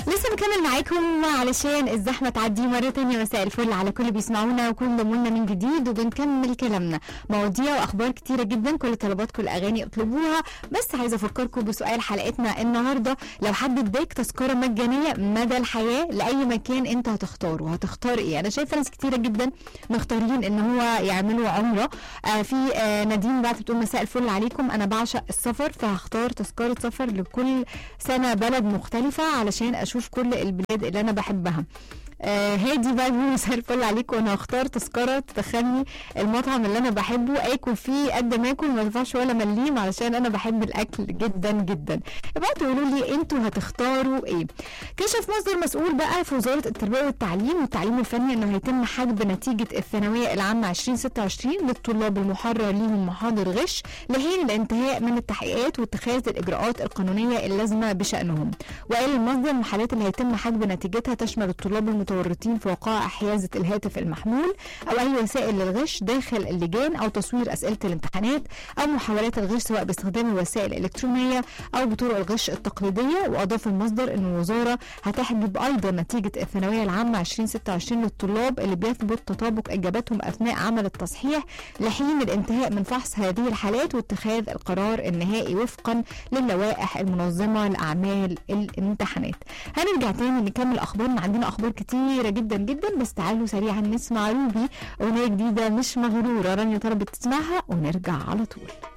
لسه بكمل معاكم علشان الزحمه تعدي مره تانية مساء الفل على كل اللي بيسمعونا وكل ضمونا من جديد وبنكمل كلامنا مواضيع واخبار كتيره جدا كل طلباتكم الاغاني اطلبوها بس عايزه افكركم بسؤال حلقتنا النهارده لو حد اداك تذكره مجانيه مدى الحياه لاي مكان انت هتختاره هتختار ايه انا شايفه ناس كتيره جدا مختارين ان هو يعملوا عمره آه في آه نادين بعد بتقول مساء الفل عليكم انا بعشق السفر فهختار تذكره سفر لكل سنه بلد مختلفه علشان اشوف كل البلاد اللي انا بحبها آه هادي بقى بيقول مساء الفل عليكم وانا هختار تذكره تدخلني المطعم اللي انا بحبه اكل فيه قد ما اكل ما ينفعش ولا مليم علشان انا بحب الاكل جدا جدا ابقوا تقولوا لي انتوا هتختاروا ايه كشف مصدر مسؤول بقى في وزاره التربيه والتعليم والتعليم الفني انه هيتم حجب نتيجه الثانويه العامه 2026 للطلاب المحرر ليهم محاضر غش لحين الانتهاء من التحقيقات واتخاذ الاجراءات القانونيه اللازمه بشانهم وقال المصدر ان الحالات اللي هيتم حجب نتيجتها تشمل الطلاب المتورطين في وقائع حيازه الهاتف المحمول او اي وسائل للغش داخل اللجان او تصوير اسئله الامتحانات او محاولات الغش سواء باستخدام الوسائل الالكترونيه او بطرق الغش التقليديه واضاف المصدر ان الوزاره هتحجب ايضا نتيجه الثانويه العامه 2026 للطلاب اللي بيثبت تطابق اجاباتهم اثناء عمل التصحيح لحين الانتهاء من فحص هذه الحالات واتخاذ القرار النهائي وفقا للوائح المنظمه لاعمال الامتحانات. هنرجع تاني نكمل اخبارنا عندنا اخبار كتيره جدا جدا بس تعالوا سريعا نسمع روبي اغنيه جديده مش مغروره رانيا طلبت تسمعها ونرجع على طول.